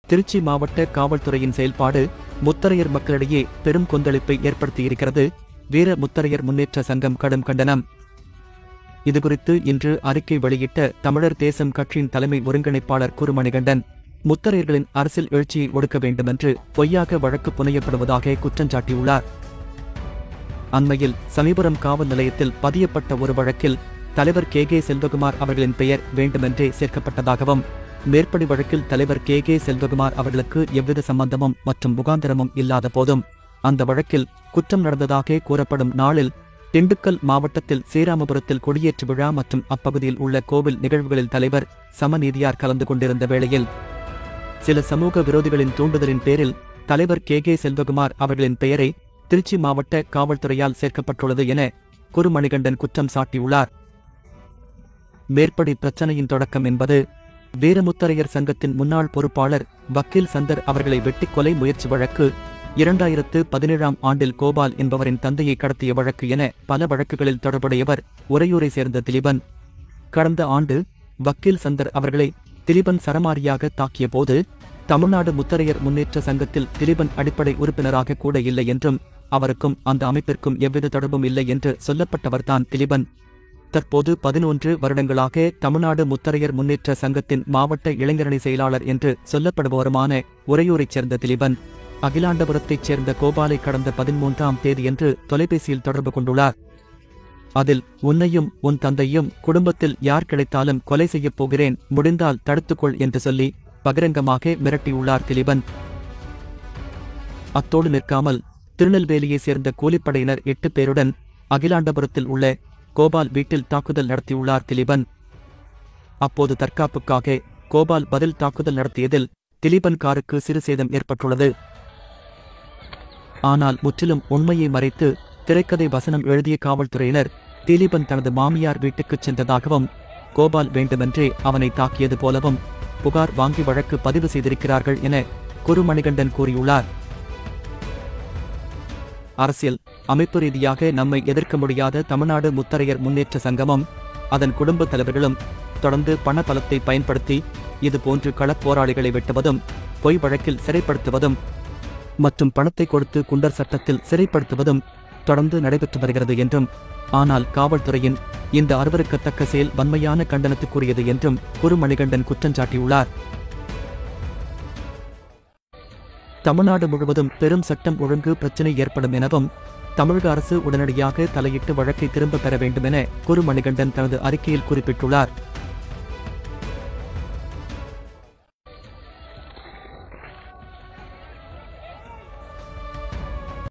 திருச்சி மாவட்ட காவல்துறையின் செயல்பாடு முத்தரையர் மக்களிடையே பெரும் கொந்தளிப்பை ஏற்படுத்தியிருக்கிறது வீர முத்தரையர் முன்னேற்ற சங்கம் கடும் கண்டனம் இதுகுறித்து இன்று அறிக்கை வெளியிட்ட தமிழர் தேசம் கட்சியின் தலைமை ஒருங்கிணைப்பாளர் குருமணிகண்டன் முத்தரையர்களின் அரசியல் எழுச்சியை ஒடுக்க வேண்டுமென்று பொய்யாக வழக்கு புனையப்படுவதாக குற்றஞ்சாட்டியுள்ளார் அண்மையில் சமீபுரம் காவல் நிலையத்தில் பதியப்பட்ட ஒரு வழக்கில் தலைவர் கே கே செல்வகுமார் அவர்களின் பெயர் வேண்டுமென்றே சேர்க்கப்பட்டதாகவும் மேற்படி வழக்கில் தலைவர் கே கே செல்வகுமார் அவர்களுக்கு எவ்வித சம்பந்தமும் மற்றும் முகாந்திரமும் இல்லாத போதும் அந்த வழக்கில் குற்றம் நடந்ததாக கூறப்படும் நாளில் திண்டுக்கல் மாவட்டத்தில் ஸ்ரீராமபுரத்தில் கொடியேற்று விழா மற்றும் அப்பகுதியில் உள்ள கோவில் நிகழ்வுகளில் தலைவர் சமநீதியார் கலந்து கொண்டிருந்த வேளையில் சில சமூக விரோதிகளின் தூண்டுதலின் பேரில் தலைவர் கே கே செல்வகுமார் அவர்களின் பெயரை திருச்சி மாவட்ட காவல்துறையால் சேர்க்கப்பட்டுள்ளது என குருமணிகண்டன் குற்றம் சாட்டியுள்ளார் மேற்படி பிரச்சனையின் தொடக்கம் என்பது வீரமுத்தரையர் சங்கத்தின் முன்னாள் பொறுப்பாளர் வக்கீல் சந்தர் அவர்களை வெட்டிக் கொலை முயற்சி வழக்கு இரண்டாயிரத்து பதினேழாம் ஆண்டில் கோபால் என்பவரின் தந்தையை கடத்திய வழக்கு என பல வழக்குகளில் தொடர்புடையவர் உறையூரை சேர்ந்த திலீபன் கடந்த ஆண்டு வக்கீல் சந்தர் அவர்களை திலீபன் சரமாரியாக தாக்கிய போது தமிழ்நாடு முத்தரையர் முன்னேற்ற சங்கத்தில் திலீபன் அடிப்படை உறுப்பினராக கூட இல்லை என்றும் அவருக்கும் அந்த அமைப்பிற்கும் எவ்வித தொடர்பும் இல்லை என்று சொல்லப்பட்டவர்தான் திலீபன் தற்போது பதினொன்று வருடங்களாக தமிழ்நாடு முத்தரையர் முன்னேற்ற சங்கத்தின் மாவட்ட இளைஞரணி செயலாளர் என்று சொல்லப்படுபவருமான உறையூரைச் சேர்ந்த திலீபன் அகிலாண்டபுரத்தைச் சேர்ந்த கோபாலை கடந்த பதிமூன்றாம் தேதியன்று தொலைபேசியில் தொடர்பு கொண்டுள்ளார் அதில் உன்னையும் உன் தந்தையும் குடும்பத்தில் யார் கிடைத்தாலும் கொலை செய்யப் போகிறேன் முடிந்தால் தடுத்துக்கொள் என்று சொல்லி பகிரங்கமாக மிரட்டியுள்ளார் திலீபன் அத்தோடு நிற்காமல் திருநெல்வேலியைச் சேர்ந்த கூலிப்படையினர் எட்டு பேருடன் அகிலாண்டபுரத்தில் உள்ள கோபால் வீட்டில் தாக்குதல் நடத்தியுள்ளார் திலீபன் அப்போது தற்காப்புக்காக கோபால் பதில் தாக்குதல் நடத்தியதில் திலீபன் காருக்கு சிறு சேதம் ஏற்பட்டுள்ளது ஆனால் முற்றிலும் உண்மையை மறைத்து திரைக்கதை வசனம் எழுதிய காவல்துறையினர் திலீபன் தனது மாமியார் வீட்டுக்குச் சென்றதாகவும் கோபால் வேண்டுமென்றே அவனை தாக்கியது போலவும் புகார் வாங்கி வழக்கு பதிவு செய்திருக்கிறார்கள் என குருமணிகண்டன் கூறியுள்ளார் அரசியல் அமைப்பு ரீதியாக நம்மை எதிர்க்க முடியாத தமிழ்நாடு முத்தரையர் முன்னேற்ற சங்கமும் அதன் குடும்ப தலைவர்களும் தொடர்ந்து பண பலத்தை பயன்படுத்தி இதுபோன்று களப்போராளிகளை வெட்டுவதும் பொய் வழக்கில் சிறைப்படுத்துவதும் மற்றும் பணத்தை கொடுத்து குண்டர் சட்டத்தில் சிறைப்படுத்துவதும் தொடர்ந்து நடைபெற்று வருகிறது என்றும் ஆனால் காவல்துறையின் இந்த அருவருக்கத்தக்க செயல் வன்மையான கண்டனத்துக்குரியது என்றும் குருமணிகண்டன் குற்றஞ்சாட்டியுள்ளார் தமிழ்நாடு முழுவதும் பெரும் சட்டம் ஒழுங்கு பிரச்சினை ஏற்படும் எனவும் தமிழக அரசு உடனடியாக தலையிட்டு வழக்கை திரும்பப் பெற வேண்டும் என குருமணிகண்டன் தனது அறிக்கையில் குறிப்பிட்டுள்ளார்